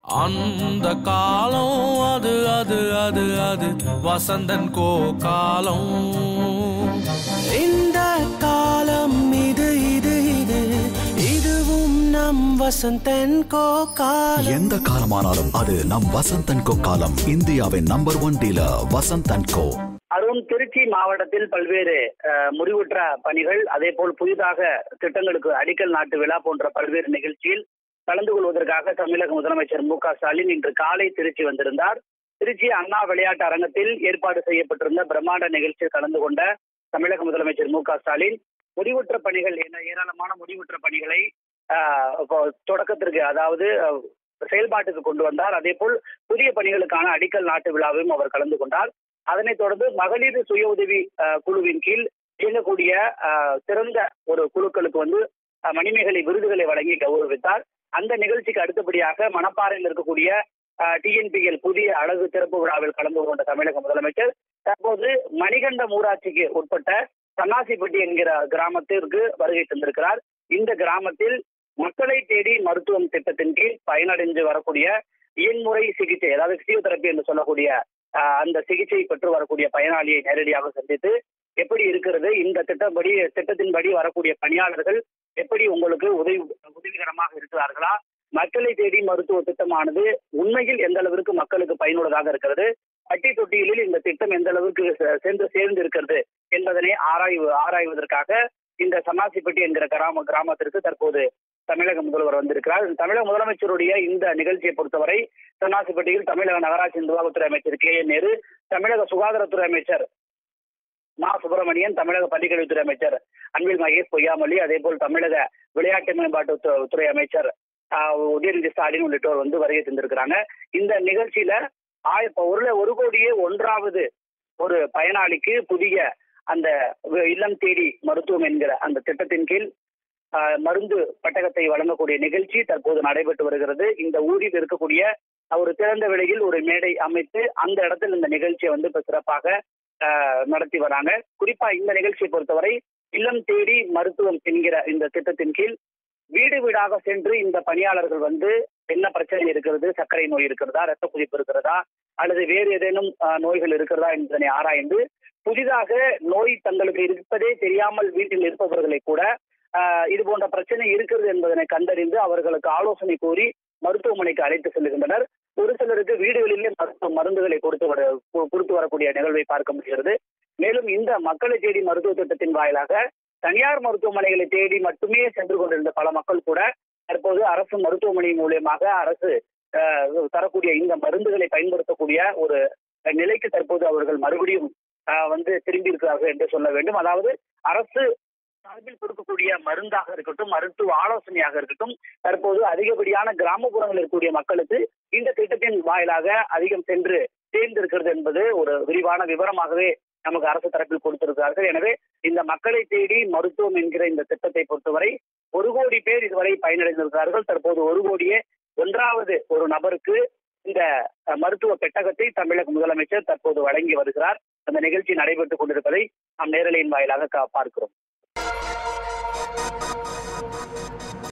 அந்த காலம் அது அது அது அது வசந்தன் கோ காலம் இந்த காலம் இது இது இது இதுவும் நம் வசந்தன் கோ காலம் எந்த காலமானாலும் அது நம் வசந்தன் கோ காலம் இந்தியாவின் number one dealer Vasanthan co Arun Trichy மாவட்டத்தில் பல்வேறு அஹ், முடிவுற்ற பணிகள் அதே போல் புதிதாக திட்டங்களுக்கு அடிக்கல் நாட்டு விழா போன்ற பல்வேறு நிகழ்ச்சியில் கலந்து கொள்வதற்காக தமிழக முதலமைச்சர் மு க ஸ்டாலின் இன்று காலை திருச்சி வந்திருந்தார் திருச்சி அண்ணா விளையாட்டு அரங்கத்தில் ஏற்பாடு செய்யப்பட்டிருந்த பிரம்மாண்ட நிகழ்ச்சியில் கலந்து கொண்ட தமிழக முதலமைச்சர் மு க ஸ்டாலின் முடிவுற்ற பணிகள் என ஏராளமான முடிவுற்ற பணிகளை ஆஹ், இப்போ தொடக்கத்திற்கு அதாவது அஹ், செயல்பாட்டுக்கு கொண்டு வந்தார் அதே போல் புதிய பணிகளுக்கான அடிக்கல் நாட்டு விழாவையும் அவர் கலந்து கொண்டார் அதனைத் தொடர்ந்து மகளிர் சுய உதவி அஹ், குழுவின் கீழ் இயங்கக்கூடிய அஹ், சிறந்த ஒரு குழுக்களுக்கு வந்து அஹ், மணிமேகலை விருதுகளை வழங்கி கௌரவித்தார் அந்த நிகழ்ச்சிக்கு அடுத்தபடியாக மணப்பாறையில் இருக்கக்கூடிய டிஎன்பிஎல் புதிய அழகு திறப்பு விழாவில் கலந்து கொண்ட தமிழக முதலமைச்சர் தற்போது மணிகண்டம் ஊராட்சிக்கு உட்பட்ட சன்னாசிப்பட்டி என்கிற கிராமத்திற்கு வருகை தந்திருக்கிறார் இந்த கிராமத்தில் மக்களை தேடி மருத்துவம் திட்டத்தின் கீழ் பயனடைந்து வரக்கூடிய இயன்முறை சிகிச்சை அதாவது பிசியோதெரப்பி என்று சொல்லக்கூடிய ஆஹ், அந்த சிகிச்சை பெற்று வரக்கூடிய பயனாளியை நேரடியாக சந்தித்து எப்படி இருக்கிறது இந்த திட்டப்படி திட்டத்தின்படி வரக்கூடிய பணியாளர்கள் எப்படி உங்களுக்கு உதவி உதவிகரமாக இருக்கிறார்களா மக்களை தேடி மருத்துவ திட்டமானது உண்மையில் எந்த அளவிற்கு மக்களுக்கு பயனுள்ளதாக இருக்கிறது பட்டி தொட்டிகளில் இந்த திட்டம் எந்த அளவுக்கு செ- சென்று சேர்ந்து இருக்கிறது என்பதனை ஆராய்வு ஆராய்வதற்காக இந்த சன்னாசிப்பட்டி என்கிற கிராம கிராமத்திற்கு தற்போது தமிழக முதல்வர் வந்திருக்கிறார் தமிழக முதலமைச்சருடைய இந்த நிகழ்ச்சியை பொறுத்தவரை சன்னாசிப்பட்டியில் தமிழக நகராட்சி நிர்வாகத்துறை அமைச்சர் கே என் நேரு தமிழக சுகாதாரத்துறை அமைச்சர் மா சுப்பிரமணியன் தமிழக பள்ளிக்கல்வித்துறை அமைச்சர் அன்பில் மகேஷ் பொய்யாமொழி அதே போல் தமிழக விளையாட்டு மேம்பாட்டு து- துறை அமைச்சர் ஆஹ், உதயநிதி ஸ்டாலின் உள்ளிட்டோர் வந்து வருகை தந்திருக்கிறாங்க இந்த நிகழ்ச்சியில ஆய இப்ப ஒரு ஒரு கோடியே ஒன்றாவது ஒரு பயனாளிக்கு புதிய அந்த வ- இல்லம் தேடி மருத்துவம் என்கிற அந்த திட்டத்தின் கீழ் ஆஹ், மருந்து பட்டகத்தை வழங்கக்கூடிய நிகழ்ச்சி தற்போது நடைபெற்று வருகிறது இந்த ஊரில் இருக்கக்கூடிய ஒரு திறந்த வெளியில் ஒரு மேடை அமைத்து அந்த இடத்தில் இந்த நிகழ்ச்சியை வந்து இப்ப சிறப்பாக ஆஹ், நடத்தி வராங்க குறிப்பா இந்த நிகழ்ச்சியை பொறுத்தவரை இல்லம் தேடி மருத்துவம் என்கிற இந்த திட்டத்தின் கீழ் வீடு வீடாக சென்று இந்த பணியாளர்கள் வந்து என்ன பிரச்சனை இருக்கிறது சர்க்கரை நோய் இருக்கிறதா ரத்த கொதிப்பு இருக்கிறதா அல்லது வேறு ஏதேனும் ஆஹ், நோய்கள் இருக்கிறதா என்பதனை ஆராய்ந்து புதிதாக நோய் தங்களுக்கு இருப்பதே தெரியாமல் வீட்டில் இருப்பவர்களை கூட ஆஹ், இது போன்ற பிரச்சனை இருக்கிறது என்பதனை கண்டறிந்து அவர்களுக்கு ஆலோசனை கூறி மருத்துவமனைக்கு அழைத்து செல்கின்றனர் ஒரு சிலருக்கு வீடுகளிலே மருத்துவ மருந்துகளை கொடுத்து வர கு- கொடுத்து வரக்கூடிய நிகழ்வை பார்க்க முடிகிறது மேலும் இந்த மக்களை தேடி மருத்துவ திட்டத்தின் வாயிலாக தனியார் மருத்துவமனைகளை தேடி மட்டுமே சென்று கொண்டிருந்த பல மக்கள் கூட தற்போது அரசு மருத்துவமனை மூலியமாக அரசு ஆஹ், தரக்கூடிய இந்த மருந்துகளை பயன்படுத்தக்கூடிய ஒரு நிலைக்கு தற்போது அவர்கள் மறுபடியும் ஆஹ், வந்து திரும்பி இருக்கிறார்கள் என்று சொல்ல வேண்டும் அதாவது அரசு சார்பில் கொடுக்கக்கூடிய மருந்தாக இருக்கட்டும் மருத்துவ ஆலோசனையாக இருக்கட்டும் தற்போது அதிகப்படியான கிராமப்புறங்களில் இருக்கக்கூடிய மக்களுக்கு இந்த திட்டத்தின் வாயிலாக அதிகம் சென்று சேர்ந்திருக்கிறது என்பது ஒரு விரிவான விவரமாகவே நமக்கு அரசு தரப்பில் கொடுத்திருக்கிறார்கள் எனவே இந்த மக்களை தேடி மருத்துவம் என்கிற இந்த திட்டத்தை பொறுத்தவரை ஒரு கோடி பேர் இதுவரை பயனடைந்திருக்கிறார்கள் தற்போது ஒரு கோடியே ஒன்றாவது ஒரு நபருக்கு இந்த அஹ், மருத்துவ பெட்டகத்தை தமிழக முதலமைச்சர் தற்போது வழங்கி வருகிறார் அந்த நிகழ்ச்சி நடைபெற்றுக் கொண்டிருப்பதை நாம் நேரலையின் வாயிலாக கா- பார்க்கிறோம்